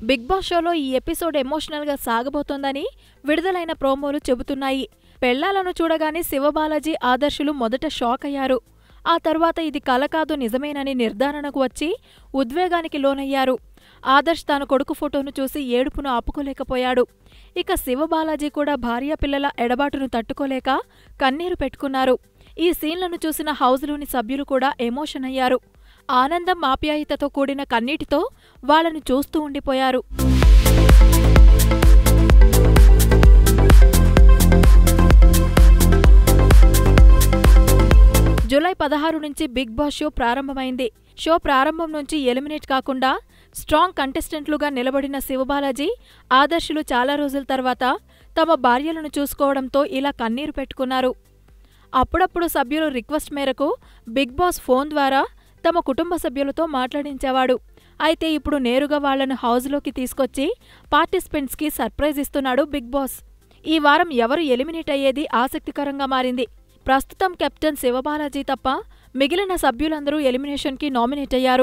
big boss షోలో ఈ episode ఎమోషనల్గా సాగబోతోందని విడుదలైన ప్రోమోలు చెబుతున్నాయి పెళ్లాలను చూడగానే శివబాలాజీ ఆదర్శులు మొదట షాక్ అయ్యారు ఆ తర్వాత ఇది కల కాదు నిజమేనని నిర్ధారణకు వచ్చి ఉద్వేగానికి లోనయ్యారు ఆదర్శ్ తన కొడుకు ఫోటోను చూసి ఏడుపును ఆపుకోలేకపోయాడు ఇక శివబాలాజీ కూడా భార్య పిల్లల ఎడబాటును తట్టుకోలేక కన్నీరు పెట్టుకున్నారు ఈ సీన్లను చూసిన హౌస్లోని సభ్యులు కూడా ఎమోషన్ అయ్యారు ఆనందం ఆప్యాయతతో కూడిన కన్నీటితో వాళ్ళను చూస్తూ ఉండిపోయారు జూలై పదహారు నుంచి బిగ్ బాస్ షో ప్రారంభమైంది షో ప్రారంభం నుంచి ఎలిమినేట్ కాకుండా స్ట్రాంగ్ కంటెస్టెంట్లుగా నిలబడిన శివబాలాజీ ఆదర్శులు చాలా రోజుల తర్వాత తమ భార్యలను చూసుకోవడంతో ఇలా కన్నీరు పెట్టుకున్నారు అప్పుడప్పుడు సభ్యులు రిక్వెస్ట్ మేరకు బిగ్ బాస్ ఫోన్ ద్వారా తమ కుటుంబ సభ్యులతో మాట్లాడించేవాడు అయితే ఇప్పుడు నేరుగా వాళ్లను హౌస్లోకి తీసుకొచ్చి పార్టిసిపెంట్స్కి సర్ప్రైజ్ ఇస్తున్నాడు బిగ్ బాస్ ఈ వారం ఎవరు ఎలిమినేట్ అయ్యేది ఆసక్తికరంగా మారింది ప్రస్తుతం కెప్టెన్ శివబాలాజీ తప్ప మిగిలిన సభ్యులందరూ ఎలిమినేషన్కి నామినేట్ అయ్యారు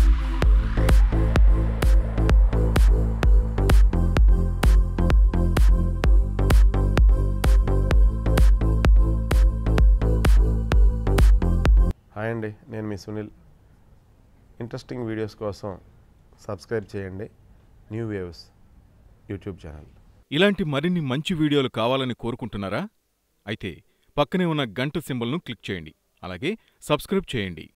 హాయ్ అండి నేను మీ సునీల్ ఇంట్రెస్టింగ్ వీడియోస్ కోసం సబ్స్క్రైబ్ చేయండి న్యూ వేవ్స్ యూట్యూబ్ ఛానల్ ఇలాంటి మరిన్ని మంచి వీడియోలు కావాలని కోరుకుంటున్నారా అయితే పక్కనే ఉన్న గంట సింబల్ను క్లిక్ చేయండి అలాగే సబ్స్క్రైబ్ చేయండి